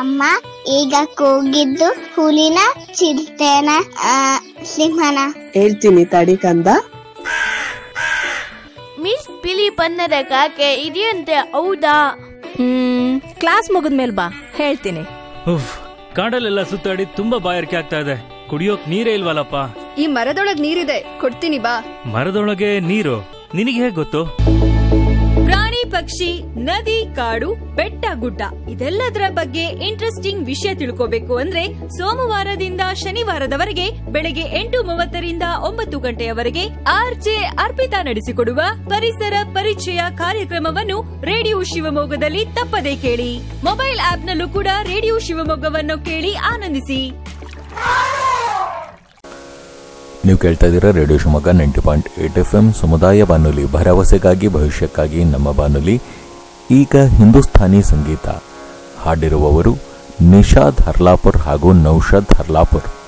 ಅಮ್ಮ ಈಗ ಕೂಗಿದ್ದು ಹುಲಿನ ಚಿರತೆನ ಆ, ಸಿಂಹನ ಹೇಳ್ತೀನಿ ತಡಿ ಕಂದ ಮಿಸ್ ಬಿಳಿ ಬಣ್ಣದ ಕಾಗೆ ಇದೆಯಂತೆ ಹೌದಾ ಹ್ಮ್ ಕ್ಲಾಸ್ ಮುಗಿದ್ಮೇಲೆ ಬಾ ಹೇಳ್ತೀನಿ ಉಫ್ ಕಾಡಲ್ಲೆಲ್ಲ ಸುತ್ತಾಡಿ ತುಂಬಾ ಬಾಯಾರಿಕೆ ಆಗ್ತಾ ಇದೆ ಕುಡಿಯೋಕ್ ನೀರೇ ಇಲ್ವಲ್ಲಪ್ಪ ಈ ಮರದೊಳಗ್ ನೀರಿದೆ ಕೊಡ್ತೀನಿ ಬಾ ಮರದೊಳಗೆ ನೀರು ನಿನಗೆ ಹೇಗ್ ಗೊತ್ತು ಪ್ರಾಣಿ ಪಕ್ಷಿ ನದಿ ಕಾಡು ಬೆಟ್ಟ ಗುಡ್ಡ ಇದೆಲ್ಲದರ ಬಗ್ಗೆ ಇಂಟ್ರೆಸ್ಟಿಂಗ್ ವಿಷಯ ತಿಳ್ಕೋಬೇಕು ಅಂದ್ರೆ ಸೋಮವಾರದಿಂದ ಶನಿವಾರದವರೆಗೆ ಬೆಳಗ್ಗೆ ಎಂಟು ಮೂವತ್ತರಿಂದ ಒಂಬತ್ತು ಗಂಟೆಯವರೆಗೆ ಆರ್ಜೆ ಅರ್ಪಿತಾ ನಡೆಸಿಕೊಡುವ ಪರಿಸರ ಪರಿಚಯ ಕಾರ್ಯಕ್ರಮವನ್ನು ರೇಡಿಯೋ ಶಿವಮೊಗ್ಗದಲ್ಲಿ ತಪ್ಪದೇ ಕೇಳಿ ಮೊಬೈಲ್ ಆಪ್ನಲ್ಲೂ ಕೂಡ ರೇಡಿಯೋ ಶಿವಮೊಗ್ಗವನ್ನು ಕೇಳಿ ಆನಂದಿಸಿ ನೀವು ಕೇಳ್ತಾ ಇದ್ದೀರಾ radio Shivamogga ninety point eight F M ಸಮುದಾಯ ಬಾನುಲಿ ಭರವಸೆಗಾಗಿ ಭವಿಷ್ಯಕ್ಕಾಗಿ ನಮ್ಮ ಬಾನುಲಿ ಈಗ ಹಿಂದೂಸ್ಥಾನಿ ಸಂಗೀತ ಹಾಡಿರುವವರು ನಿಷಾದ್ ಹರ್ಲಾಪುರ್ ಹಾಗೂ ನೌಷಾದ್ ಹರ್ಲಾಪುರ್